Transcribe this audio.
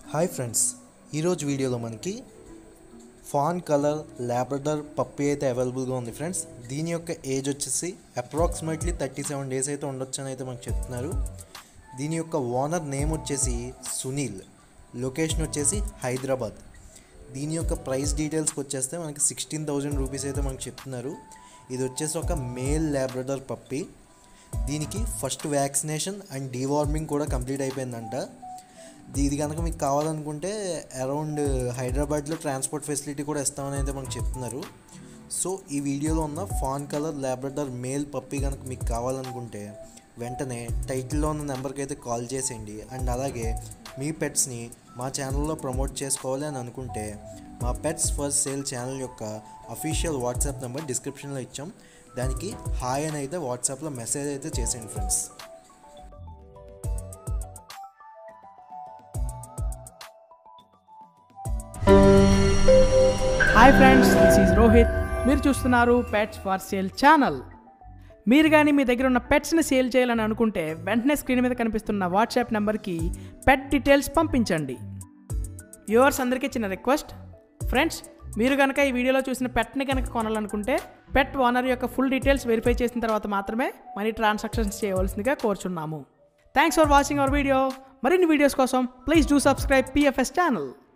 hi friends ఈరోజు వీడియోలో మనకి ఫాన్ కలర్ ల్యాబ్రడర్ పప్పి అయితే అవైలబుల్గా ఉంది ఫ్రెండ్స్ దీని యొక్క ఏజ్ వచ్చేసి అప్రాక్సిమేట్లీ థర్టీ సెవెన్ డేస్ అయితే ఉండొచ్చు అని అయితే మనకు చెప్తున్నారు దీని యొక్క ఓనర్ నేమ్ వచ్చేసి సునీల్ లొకేషన్ వచ్చేసి హైదరాబాద్ దీని యొక్క ప్రైస్ డీటెయిల్స్కి వచ్చేస్తే మనకి సిక్స్టీన్ థౌజండ్ రూపీస్ అయితే మనకు చెప్తున్నారు ఇది వచ్చేసి ఒక మేల్ ల్యాబ్రడర్ పప్పి దీనికి ఫస్ట్ వ్యాక్సినేషన్ అండ్ డీవార్మింగ్ కూడా కంప్లీట్ అయిపోయిందంట ఇది కనుక మీకు కావాలనుకుంటే అరౌండ్ హైదరాబాద్లో ట్రాన్స్పోర్ట్ ఫెసిలిటీ కూడా ఇస్తామని అయితే మనకు చెప్తున్నారు సో ఈ వీడియోలో ఉన్న fawn colour labrador male puppy కనుక మీకు కావాలనుకుంటే వెంటనే టైటిల్లో ఉన్న నెంబర్కి అయితే కాల్ చేసేయండి అండ్ అలాగే మీ పెట్స్ని మా ఛానల్లో ప్రమోట్ చేసుకోవాలి అని అనుకుంటే మా పెట్స్ ఫస్ట్ సేల్ ఛానల్ యొక్క అఫీషియల్ వాట్సాప్ నెంబర్ డిస్క్రిప్షన్లో ఇచ్చాం దానికి హాయ్ అని అయితే వాట్సాప్లో మెసేజ్ అయితే చేసేయండి friends hi friends this is Rohit మీరు చూస్తున్నారు పెట్స్ ఫర్ సేల్ ఛానల్ మీరు కానీ మీ దగ్గర ఉన్న పెట్స్ని సేల్ చేయాలని అనుకుంటే వెంటనే స్క్రీన్ మీద కనిపిస్తున్న వాట్సాప్ నెంబర్కి పెట్ డీటెయిల్స్ పంపించండి వ్యూవర్స్ అందరికీ చిన్న రిక్వెస్ట్ ఫ్రెండ్స్ మీరు కనుక ఈ వీడియోలో చూసిన పెట్ని కనుక కొనాలనుకుంటే పెట్ ఓనర్ యొక్క ఫుల్ డీటెయిల్స్ వెరిఫై చేసిన తర్వాత మాత్రమే మనీ ట్రాన్సాక్షన్స్ చేయవలసిందిగా కోరుచున్నాము thanks for watching our video మరిన్ని వీడియోస్ కోసం please do subscribe PFS channel